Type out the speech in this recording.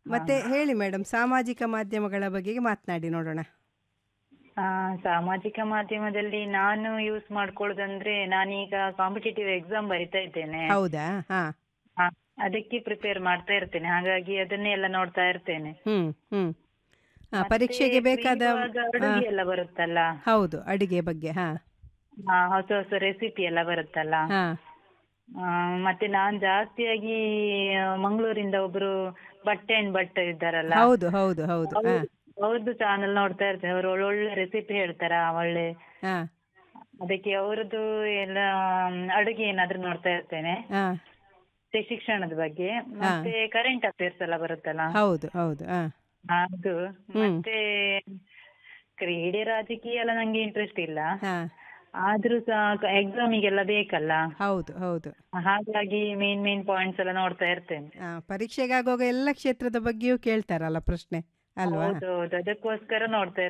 ಮತ್ತೆ ಹೇಳಿ ಮೇಡಮ್ ಸಾಮಾಜಿಕ ಮಾಧ್ಯಮಗಳ ಬಗೆಗೆ ಮಾತನಾಡಿ ನೋಡೋಣ ಆ, ಸಾಮಾಜಿಕ ಮಾಧ್ಯಮದಲ್ಲಿ ನಾನು ಯೂಸ್ ಮಾಡ್ಕೊಳ್ಳೋದಂದ್ರೆ ನಾನೀಗ ಕಾಂಪಿಟೇಟಿವ್ ಎಕ್ಸಾಮ್ ಬರಿತಾ ಇದ್ದೇನೆ ಹೌದಾ ಹಾ ಆ, ಅದಕ್ಕೆ ಪ್ರಿಪೇರ್ ಮಾಡ್ತಾ ಇರ್ತೇನೆ ಹಾಗಾಗಿ ಅದನ್ನೇ ಎಲ್ಲ ನೋಡ್ತಾ ಇರ್ತೇನೆ ಹ್ಮ್ ಹ್ಮ್ ಹಾ ಮತ್ತೆ ಪರೀಕ್ಷೆಗೆ free ಬೇಕಾದ ಇರುವಾಗ ಅಡುಗೆ ಎಲ್ಲ ಬರುತ್ತಲ್ಲ ಹೌದು ಅಡಿಗೆ ಬಗ್ಗೆ ಹಾ ಆ, ಹೊಸ ಹೊಸ ರೆಸಿಪಿ ಎಲ್ಲ ಬರುತ್ತಲ್ಲ ಹಾ ಆ, ಮತ್ತೆ ನಾನ್ ಜಾಸ್ತಿಯಾಗಿ ಆ, ಮಂಗಳೂರಿಂದ ಒಬ್ರು ಬಟ್ಟೆ ಅಂಡ್ ಭಟ್ ಇದ್ದಾರಲ್ಲ ಹೌದು ಹೌದು ಹೌದು ಹಾ ಅವ್ರು- ಅವ್ರದ್ದು ಚಾನಲ್ ನೋಡ್ತಾ ಇರ್ತೇನೆ ಅವರು ಒಳ್ಳೊಳ್ಳೆ ರೆಸಿಪಿ ಹೇಳ್ತಾರ ಒಳ್ಳೆ ಹಾ ಅದಕ್ಕೆ ಅವ್ರದ್ದು ಎಲ್ಲ ಮ್, ಅಡುಗೆ ಏನಾದ್ರೂ ನೋಡ್ತಾ ಇರ್ತೇನೆ ಹಾ ಮತ್ತೆ ಶಿಕ್ಷಣದ ಬಗ್ಗೆ ಮತ್ತೆ ಕರೆಂಟ್ ಅಫೇರ್ಸ್ ಎಲ್ಲ ಬರುತ್ತಲ್ಲ ಹೌದು ಹೌದು ಹಾ ಅದು ಮತ್ತೆ ಕ್ರೀಡೆ ರಾಜಕೀಯ ಎಲ್ಲ ನಂಗೆ ಇಂಟ್ರೆಸ್ಟ್ ಇಲ್ಲ ಹಾ ಆದ್ರೂ ಸಹ ಎಕ್ಸಾಮಿಗೆಲ್ಲ ಬೇಕಲ್ಲ ಹೌದು ಹೌದು ಹಾಗಾಗಿ ಮೇನ್ ಮೇನ್ ಪಾಯಿಂಟ್ಸ್ ಎಲ್ಲ ನೋಡ್ತಾ ಇರ್ತೇನೆ ಆ, ಪರೀಕ್ಷೆಗಾಗುವಾಗ ಎಲ್ಲ ಕ್ಷೇತ್ರದ ಬಗ್ಗೆಯೂ ಕೇಳ್ತಾರಲ್ಲ ಪ್ರಶ್ನೆ ಅಲ್ವಾ ಹೌದು ಹೌದು ಅದಕ್ಕೋಸ್ಕರ ನೋಡ್ತಾ